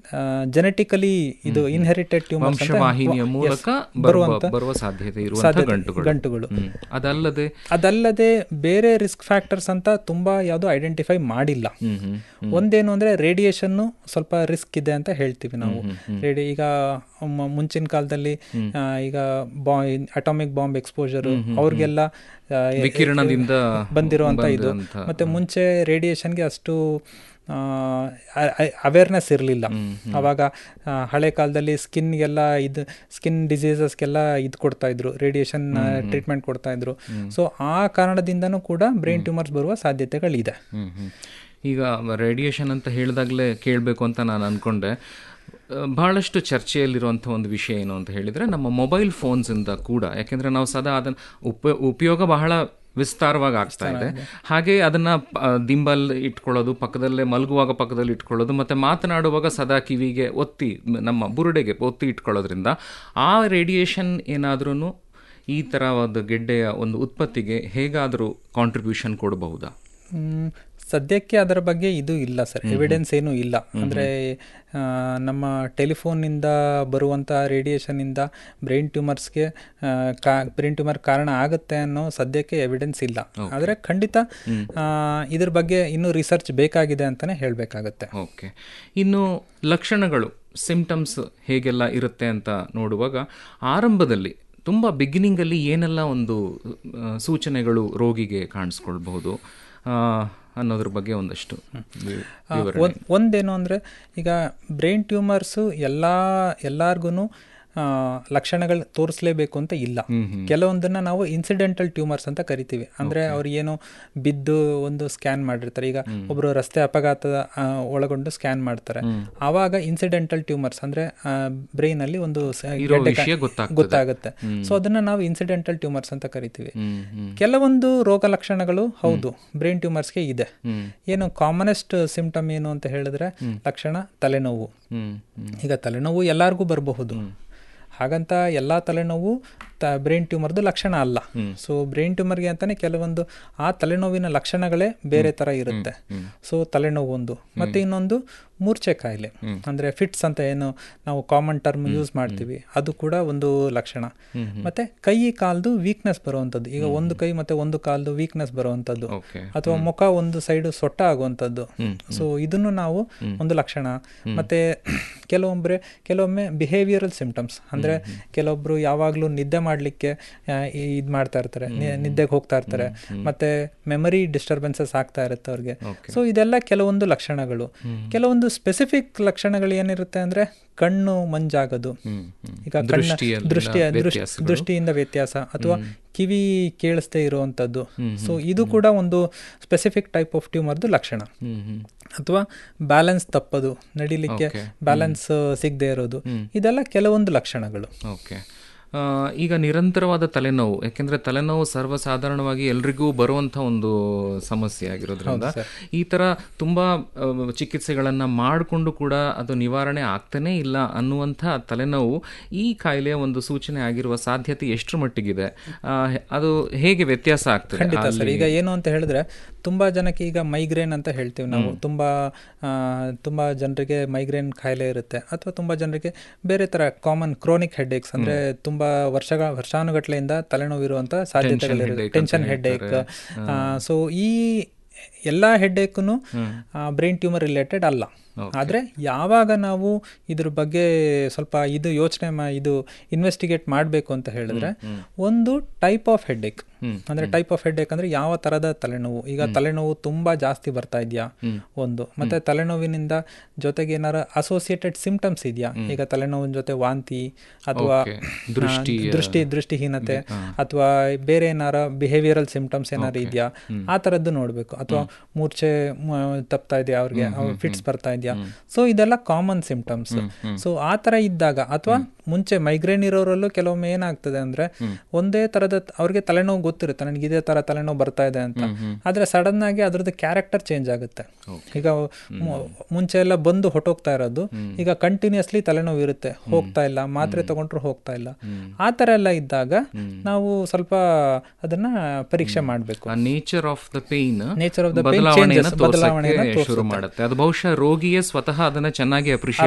Genetically ಇದು inherited tumours ವಂಶವಾಹಿನಿಯ ಮೂಲಕ ಬರುವ ಬರುವ ಸಾಧ್ಯತೆ ಇರುವಂತಹ ಗಂಟುಗಳು ಗಂಟುಗಳು ಹ್ಮ್. ಅದಲ್ಲದೆ ಅದಲ್ಲದೆ ಬೇರೆ ರಿಸ್ಕ್ ಫ್ಯಾಕ್ಟರ್ಸ್ ಅಂತ ತುಂಬಾ ಯಾವುದು ಐಡೆಂಟಿಫೈ ಮಾಡಿಲ್ಲ ಹ್ಮ್ ಹ್ಮ್ ಒಂದೇನು ಅಂದ್ರೆ ರೇಡಿಯೇಷನ್ ಸ್ವಲ್ಪ ರಿಸ್ಕ್ ಇದೆ ಅಂತ ಹೇಳ್ತೀವಿ ನಾವು ರೇಡಿ ಈಗ ಮ- ಮುಂಚಿನ ಕಾಲದಲ್ಲಿ ಆ, ಈಗ ಬಾ ಅಟಾಮಿಕ್ ಬಾಂಬ್ ಎಕ್ಸ್ಪೋಜರ್ ಅವ್ರಿಗೆಲ್ಲ ಆ, ವಿಕಿರಣದಿಂದ ಬಂದಿರುವಂತ ಇದು ಬಂದಂಥ, ಮತ್ತೆ ಮುಂಚೆ ರೇಡಿಯೇಷನ್ಗೆ ಅಷ್ಟು ಅವೇರ್ನೆಸ್ ಇರಲಿಲ್ಲ ಅವಾಗ ಆ, ಹಳೆ ಕಾಲದಲ್ಲಿ ಸ್ಕಿನ್ಗೆಲ್ಲ ಇದು ಸ್ಕಿನ್ ಡಿಸೀಸಸ್ಗೆಲ್ಲ ಇದು ಕೊಡ್ತಾ ಇದ್ರು ರೇಡಿಯೇಷನ್ ಟ್ರೀಟ್ಮೆಂಟ್ ಕೊಡ್ತಾ ಇದ್ರು ಸೊ ಆ ಕಾರಣದಿಂದನೂ ಕೂಡ ಬ್ರೈನ್ ಟ್ಯೂಮರ್ಸ್ ಬರುವ ಸಾಧ್ಯತೆಗಳಿದೆ ಹ್ಮ್ ಹ್ಮ್. ಈಗ ರೇಡಿಯೇಷನ್ ಅಂತ ಹೇಳಿದಾಗಲೇ ಕೇಳಬೇಕು ಅಂತ ನಾನು ಅಂದ್ಕೊಂಡೆ ಆ, ಬಹಳಷ್ಟು ಚರ್ಚೆಯಲ್ಲಿರುವಂಥ ಒಂದು ವಿಷಯ ಏನು ಅಂತ ಹೇಳಿದರೆ ನಮ್ಮ ಮೊಬೈಲ್ ಫೋನ್ಸಿಂದ ಕೂಡ ಯಾಕೆಂದರೆ ನಾವು ಸದಾ ಅದನ್ನು ಉಪ ಉಪಯೋಗ ಬಹಳ ವಿಸ್ತಾರವಾಗಿ ಆಗ್ತಾ ಇದೆ ಹಾಗೆ ಅದನ್ನ ಆ, ದಿಂಬಲ್ ಇಟ್ಕೊಳ್ಳೋದು ಪಕ್ಕದಲ್ಲೇ ಮಲಗುವಾಗ ಪಕ್ಕದಲ್ಲಿ ಇಟ್ಕೊಳ್ಳೋದು ಮತ್ತೆ ಮಾತನಾಡುವಾಗ ಸದಾ ಕಿವಿಗೆ ಒತ್ತಿ ಮ್, ನಮ್ಮ ಬುರುಡೆಗೆ ಒತ್ತಿ ಇಟ್ಕೊಳ್ಳೋದ್ರಿಂದ ಆ ರೇಡಿಯೇಷನ್ ಏನಾದ್ರೂ ಈ ಥರ ಒಂದು ಗೆಡ್ಡೆಯ ಒಂದು ಉತ್ಪತ್ತಿಗೆ ಹೇಗಾದರೂ ಕಾಂಟ್ರಿಬ್ಯೂಷನ್ ಕೊಡಬಹುದಾ ಮ್, ಸದ್ಯಕ್ಕೆ ಅದರ ಬಗ್ಗೆ ಇದು ಇಲ್ಲ ಸರ್ ಎವಿಡೆನ್ಸ್ ಏನೂ ಇಲ್ಲ ಅಂದರೆ ನಮ್ಮ ಟೆಲಿಫೋನ್ನಿಂದ ಬರುವಂಥ ರೇಡಿಯೇಷನ್ನಿಂದ ಬ್ರೈನ್ ಟ್ಯೂಮರ್ಸ್ಗೆ ಕಾ ಬ್ರೈನ್ ಟ್ಯೂಮರ್ ಕಾರಣ ಆಗುತ್ತೆ ಅನ್ನೋ ಸದ್ಯಕ್ಕೆ ಎವಿಡೆನ್ಸ್ ಇಲ್ಲ ಆದರೆ ಖಂಡಿತ ಆ, ಇದ್ರ ಬಗ್ಗೆ ಇನ್ನೂ ರಿಸರ್ಚ್ ಬೇಕಾಗಿದೆ ಅಂತಲೇ ಹೇಳಬೇಕಾಗತ್ತೆ ಓಕೆ ಇನ್ನು ಲಕ್ಷಣಗಳು ಸಿಂಪ್ಟಮ್ಸ್ ಹೇಗೆಲ್ಲ ಇರುತ್ತೆ ಅಂತ ನೋಡುವಾಗ ಆರಂಭದಲ್ಲಿ ತುಂಬ ಬಿಗಿನಿಂಗಲ್ಲಿ ಏನೆಲ್ಲ ಒಂದು ಆ, ಸೂಚನೆಗಳು ರೋಗಿಗೆ ಕಾಣಿಸ್ಕೊಳ್ಬಹುದು ಆ, ಅನ್ನೋದ್ರ ಬಗ್ಗೆ ಒಂದಷ್ಟು ವಿ- ವಿವರಣೆ. ಒಂದ್ ಒಂದೇನು ಅಂದರೆ ಈಗ ಬ್ರೈನ್ ಟ್ಯೂಮರ್ಸು ಎಲ್ಲ ಎಲ್ಲಾರ್ಗು ಲಕ್ಷಣಗಳು ತೋರಿಸ್ಲೇಬೇಕು ಅಂತ ಇಲ್ಲ ಕೆಲವೊಂದನ್ನ ನಾವು ಇನ್ಸಿಡೆಂಟಲ್ ಟ್ಯೂಮರ್ಸ್ ಅಂತ ಕರಿತೀವಿ ಅಂದ್ರೆ ಅವ್ರು ಏನೋ ಬಿದ್ದು ಒಂದು ಸ್ಕ್ಯಾನ್ ಮಾಡಿರ್ತಾರೆ ಈಗ ಒಬ್ರು ರಸ್ತೆ ಅಪಘಾತದ ಆ, ಒಳಗೊಂಡು ಸ್ಕ್ಯಾನ್ ಮಾಡ್ತಾರೆ ಆವಾಗ ಇನ್ಸಿಡೆಂಟಲ್ ಟ್ಯೂಮರ್ಸ್ ಅಂದ್ರೆ ಬ್ರೈನ್ ಅಲ್ಲಿ ಒಂದು ಸ- ಇರೋ ಗೆಡ್ಡೆ ವಿಷಯ ಕಾ- ಗೊತ್ತಾಗ್ತದೆ. ಗೊತ್ತಾಗುತ್ತೆ ಸೊ ಅದನ್ನ ನಾವು ಇನ್ಸಿಡೆಂಟಲ್ ಟ್ಯೂಮರ್ಸ್ ಅಂತ ಕರಿತೀವಿ ಹ್ಮ್, ಹ್ಮ್, ಕೆಲವೊಂದು ರೋಗ ಲಕ್ಷಣಗಳು ಹೌದು ಬ್ರೈನ್ ಟ್ಯೂಮರ್ಸ್ಗೆ ಇದೆ ಹ್ಮ್, ಏನು ಕಾಮನೆಸ್ಟ್ ಸಿಂಪ್ಟಮ್ ಏನು ಅಂತ ಹೇಳಿದ್ರೆ ಲಕ್ಷಣ ತಲೆನೋವು ಹ್ಮ್, ಹ್ಮ್. ಈಗ ತಲೆನೋವು ಎಲ್ಲರಿಗೂ ಬರಬಹುದು ಹಾಗಂತ ಎಲ್ಲ ತಲೆನೋವು ತ ಬ್ರೈನ್ ಟ್ಯೂಮರ್ದು ಲಕ್ಷಣ ಅಲ್ಲ ಸೊ ಬ್ರೈನ್ ಟ್ಯೂಮರ್ಗೆ ಅಂತಾನೆ ಕೆಲವೊಂದು ಆ ತಲೆನೋವಿನ ಲಕ್ಷಣಗಳೇ ಬೇರೆ ತರ ಇರುತ್ತೆ ಸೊ ತಲೆನೋವು ಒಂದು ಮತ್ತೆ ಇನ್ನೊಂದು ಮೂರ್ಛೆ ಕಾಯಿಲೆ ಅಂದ್ರೆ ಫಿಟ್ಸ್ ಅಂತ ಏನು ನಾವು ಕಾಮನ್ ಟರ್ಮ್ ಯೂಸ್ ಮಾಡ್ತೀವಿ ಅದು ಕೂಡ ಒಂದು ಲಕ್ಷಣ ಮತ್ತೆ ಕೈ ಕಾಲ್ದು ವೀಕ್ನೆಸ್ ಬರುವಂಥದ್ದು ಈಗ ಒಂದು ಕೈ ಮತ್ತೆ ಒಂದು ಕಾಲ್ದು ವೀಕ್ನೆಸ್ ಬರುವಂಥದ್ದು ಓಕೆ ಅಥವಾ ಮುಖ ಒಂದು ಸೈಡ್ ಸೊಟ್ಟ ಆಗುವಂಥದ್ದು ಸೊ ಇದನ್ನು ನಾವು ಒಂದು ಲಕ್ಷಣ ಮತ್ತೆ ಕೆಲವೊಬ್ಬರೆ ಕೆಲವೊಮ್ಮೆ ಬಿಹೇವಿಯರಲ್ ಸಿಂಪ್ಟಮ್ಸ್ ಅಂದ್ರೆ ಕೆಲವೊಬ್ರು ಯಾವಾಗಲೂ ನಿದ್ದೆ ಮಾಡಲಿಕ್ಕೆ ಇದು ಮಾಡ್ತಾ ಇರ್ತಾರೆ ನಿ- ನಿದ್ದೆಗೆ ಹೋಗ್ತಾ ಇರ್ತಾರೆ ಮತ್ತೆ ಮೆಮರಿ ಡಿಸ್ಟರ್ಬೆನ್ಸಸ್ ಆಗ್ತಾ ಇರುತ್ತೆ ಅವ್ರಿಗೆ ಸೊ ಇದೆಲ್ಲ ಕೆಲವೊಂದು ಲಕ್ಷಣಗಳು ಕೆಲವೊಂದು ಸ್ಪೆಸಿಫಿಕ್ ಲಕ್ಷಣಗಳು ಏನಿರುತ್ತೆ ಅಂದ್ರೆ ಕಣ್ಣು ಮಂಜಾಗೋದು ಹ್ಮ್, ಹ್ಮ್. ಈಗ ಕಣ್ಣ ದೃಷ್ಟಿಯಲ್ಲಿನ ದೃಷ್ಟಿಯ ದೃಷ್ಟಿ ವ್ಯತ್ಯಾಸಗಳು. ದೃಷ್ಟಿಯಿಂದ ವ್ಯತ್ಯಾಸ ಅಥವಾ ಕಿವಿ ಕೇಳಿಸ್ದೇ ಇರುವಂಥದ್ದು ಸೊ ಇದು ಕೂಡ ಒಂದು ಸ್ಪೆಸಿಫಿಕ್ ಟೈಪ್ ಆಫ್ ಟ್ಯೂಮರ್ದು ಲಕ್ಷಣ ಹ್ಮ್, ಹ್ಮ್. ಅಥವಾ ಬ್ಯಾಲೆನ್ಸ್ ತಪ್ಪದು ನಡಿಲಿಕ್ಕೆ ಬ್ಯಾಲೆನ್ಸ್ ಸಿಗದೆ ಇರೋದು ಇದೆಲ್ಲ ಕೆಲವೊಂದು ಲಕ್ಷಣಗಳು ಓಕೆ ಆ, ಈಗ ನಿರಂತರವಾದ ತಲೆನೋವು ಯಾಕೆಂದ್ರೆ ತಲೆನೋವು ಸರ್ವಸಾಧಾರಣವಾಗಿ ಎಲ್ರಿಗೂ ಬರುವಂಥ ಒಂದು ಸಮಸ್ಯೆ ಆಗಿರೋದ್ರಿಂದ ಈ ಥರ ತುಂಬ ಚಿಕಿತ್ಸೆಗಳನ್ನು ಮಾಡಿಕೊಂಡು ಕೂಡ ಅದು ನಿವಾರಣೆ ಆಗ್ತಾನೇ ಇಲ್ಲ ಅನ್ನುವಂಥ ತಲೆನೋವು ಈ ಕಾಯಿಲೆಯ ಒಂದು ಸೂಚನೆ ಆಗಿರುವ ಸಾಧ್ಯತೆ ಎಷ್ಟರ ಮಟ್ಟಿಗಿದೆ ಆ, ಹೆ- ಅದು ಹೇಗೆ ವ್ಯತ್ಯಾಸ ಆಗ್ತದೆ ಖಂಡಿತ ಸರ್ ಈಗ ಏನು ಅಂತ ಹೇಳಿದ್ರೆ ತುಂಬಾ ಜನಕ್ಕೆ ಈಗ ಮೈಗ್ರೇನ್ ಅಂತ ಹೇಳ್ತೀವಿ ನಾವು ತುಂಬಾ ಆ, ತುಂಬಾ ಜನರಿಗೆ ಮೈಗ್ರೇನ್ ಕಾಯಿಲೆ ಇರುತ್ತೆ ಅಥವಾ ತುಂಬಾ ಜನರಿಗೆ ಬೇರೆ ತರ ಕಾಮನ್ ಕ್ರೋನಿಕ್ ಹೆಡ್ಏಕ್ಸ್ ಅಂದ್ರೆ ತುಂಬಾ ವರ್ಷಗಳ ವರ್ಷಾನುಗಟ್ಲೆಯಿಂದ ತಲೆನೋವು ಇರುವಂತ ಸಾಧ್ಯತೆಗಳಿರುತ್ತೆ ಟೆನ್ಷನ್ ಹೆಡ್ಏಕ್ ಸೊ ಈ ಎಲ್ಲಾ ಹೆಡ್ಏಕ್ನು ಬ್ರೈನ್ ಟ್ಯೂಮರ್ ರಿಲೇಟೆಡ್ ಅಲ್ಲ ಆದ್ರೆ ಯಾವಾಗ ನಾವು ಇದ್ರ ಬಗ್ಗೆ ಸ್ವಲ್ಪ ಇದು ಯೋಚನೆ ಮಾ ಇದು ಇನ್ವೆಸ್ಟಿಗೇಟ್ ಮಾಡಬೇಕು ಅಂತ ಹೇಳಿದ್ರೆ ಒಂದು ಟೈಪ್ ಆಫ್ ಹೆಡ್ಏಕ್ ಅಂದ್ರೆ ಟೈಪ್ ಆಫ್ ಹೆಡ್ಏಕ್ ಅಂದ್ರೆ ಯಾವ ತರದ ತಲೆನೋವು ಈಗ ತಲೆನೋವು ತುಂಬಾ ಜಾಸ್ತಿ ಬರ್ತಾ ಇದೆಯಾ ಒಂದು ಮತ್ತೆ ತಲೆನೋವಿನಿಂದ ಜೊತೆಗೆ ಏನಾರ ಅಸೋಸಿಯೇಟೆಡ್ ಸಿಂಪ್ಟಮ್ಸ್ ಇದೆಯಾ ಈಗ ತಲೆನೋವಿನ ಜೊತೆ ವಾಂತಿ ಅಥವಾ Okay. ಆ, ದೃಷ್ಟಿಯ- ದೃಷ್ಟಿ ದೃಷ್ಟಿಹೀನತೆ ಅಥವಾ ಬೇರೆ ಏನಾರ ಬಿಹೇವಿಯರಲ್ ಸಿಂಪ್ಟಮ್ಸ್ ಏನಾರು ಇದೆಯಾ ಆ ತರದ್ದು ನೋಡ್ಬೇಕು ಅಥವಾ ಮೂರ್ಛೆ ಮ- ತಪ್ತಾ ಇದೆಯಾ ಅವ್ರಿಗೆ ಫಿಟ್ಸ್ ಬರ್ತಾ ಇದೆಯಾ ಸೊ ಇದೆಲ್ಲ ಕಾಮನ್ ಸಿಂಪ್ಟಮ್ಸ್ ಸೊ ಆ ತರ ಇದ್ದಾಗ ಅಥವಾ ಮುಂಚೆ ಮೈಗ್ರೇನ್ ಇರೋರಲ್ಲೂ ಕೆಲವೊಮ್ಮೆ ಏನಾಗ್ತದೆ ಅಂದ್ರೆ ಒಂದೇ ತರದ ಅವ್ರಿಗೆ ತಲೆನೋವು ಗೊತ್ತಿರುತ್ತೆ ನನಗೆ ಇದೇ ತರ ತಲೆನೋವು ಬರ್ತಾ ಇದೆ ಅಂತ ಆದ್ರೆ ಸಡನ್ ಆಗಿ ಅದ್ರದ್ದು ಕ್ಯಾರೆಕ್ಟರ್ ಚೇಂಜ್ ಆಗುತ್ತೆ ಈಗ ಮು- ಮುಂಚೆ ಎಲ್ಲ ಬಂದು ಹೊಟ್ಟೋಗ್ತಾ ಇರೋದು ಈಗ ಕಂಟಿನ್ಯೂಸ್ಲಿ ತಲೆನೋವು ಇರುತ್ತೆ ಹೋಗ್ತಾ ಇಲ್ಲ ಮಾತ್ರೆ ತಗೊಂಡ್ರು ಹೋಗ್ತಾ ಇಲ್ಲ ಆ ತರ ಎಲ್ಲ ಇದ್ದಾಗ ನಾವು ಸ್ವಲ್ಪ ಅದನ್ನ ಪರೀಕ್ಷೆ ಮಾಡಬೇಕು ಆ nature of the pain Nature of the pain ಬದಲಾವಣೆಯನ್ನು changes, ಬದಲಾವಣೆಯನ್ನ ತೋರಿಸಕ್ಕೆ ಶುರು ತೋರಿಸುತ್ತೆ. ಮಾಡುತ್ತೆ ಅದು ಬಹುಶಃ ರೋಗಿಯೇ ಸ್ವತಃ ಅದನ್ನ ಚೆನ್ನಾಗಿ ಅಪ್ರಿಷಿಯೇಟ್